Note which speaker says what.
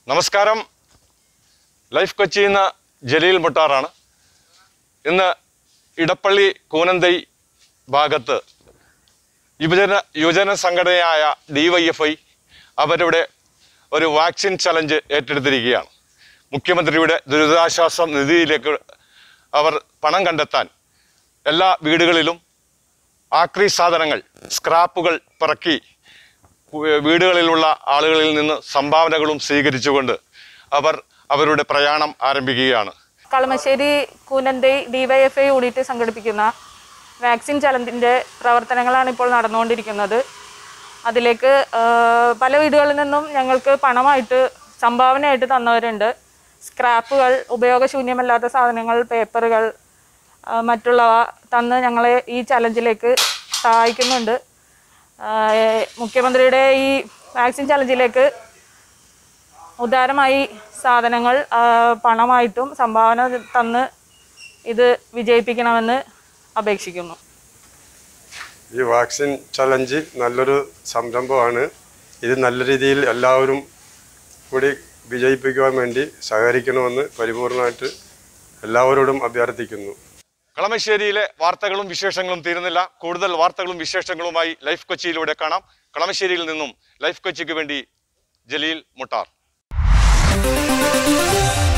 Speaker 1: നമസ്കാരം ലൈഫ് കൊച്ചിയിൽ നിന്ന് ജലീൽ മുട്ടാറാണ് ഇന്ന് ഇടപ്പള്ളി കൂനന്തൈ ഭാഗത്ത് യുവജന യുവജന സംഘടനയായ ഡി വൈ എഫ് ഐ അവരുടെ ഒരു വാക്സിൻ ചലഞ്ച് ഏറ്റെടുത്തിരിക്കുകയാണ് മുഖ്യമന്ത്രിയുടെ ദുരിതാശ്വാസ നിധിയിലേക്ക് അവർ പണം കണ്ടെത്താൻ എല്ലാ വീടുകളിലും ആക്രി സാധനങ്ങൾ സ്ക്രാപ്പുകൾ പിറക്കി വ- വീടുകളിലുള്ള ആളുകളിൽ നിന്ന് സംഭാവനകളും സ്വീകരിച്ചുകൊണ്ട് അവർ അവരുടെ പ്രയാണം ആരംഭിക്കുകയാണ്
Speaker 2: കളമശ്ശേരി കൂനന്തൈ ഡിവൈഎഫ്ഐ കൂടിയിട്ട് സംഘടിപ്പിക്കുന്ന വാക്സിൻ ചലഞ്ചിൻ്റെ പ്രവർത്തനങ്ങളാണ് ഇപ്പോൾ നടന്നുകൊണ്ടിരിക്കുന്നത് അതിലേക്ക് ആ, പല വീടുകളിൽ നിന്നും ഞങ്ങൾക്ക് പണമായിട്ട് സംഭാവനയായിട്ട് തന്നവരുണ്ട് സ്ക്രാപ്പുകൾ ഉപയോഗശൂന്യമല്ലാത്ത സാധനങ്ങൾ പേപ്പറുകൾ ആ, മറ്റുള്ളവ തന്ന് ഞങ്ങളെ ഈ ചലഞ്ചിലേക്ക് സഹായിക്കുന്നുണ്ട് ആ, ഏ, മുഖ്യമന്ത്രിയുടെ ഈ വാക്സിൻ ചലഞ്ചിലേക്ക് ഉദാരമായി സാധനങ്ങൾ ആ, പണമായിട്ടും സംഭാവന തന്ന് ഇത് വിജയിപ്പിക്കണമെന്ന് അപേക്ഷിക്കുന്നു
Speaker 3: ഈ വാക്സിൻ ചലഞ്ച് നല്ലൊരു സംരംഭമാണ് ഇത് നല്ല രീതിയിൽ എല്ലാവരും കൂടി വിജയിപ്പിക്കുവാൻ വേണ്ടി സഹകരിക്കണമെന്ന് പരിപൂർണമായിട്ട് എല്ലാവരോടും അഭ്യർത്ഥിക്കുന്നു
Speaker 1: കളമശ്ശേരിയിലെ വാർത്തകളും വിശേഷങ്ങളും തീരുന്നില്ല കൂടുതൽ വാർത്തകളും വിശേഷങ്ങളുമായി ലൈഫ് കൊച്ചിയിലൂടെ കാണാം കളമശ്ശേരിയിൽ നിന്നും ലൈഫ് കൊച്ചിക്ക് വേണ്ടി ജലീൽ മുട്ടാർ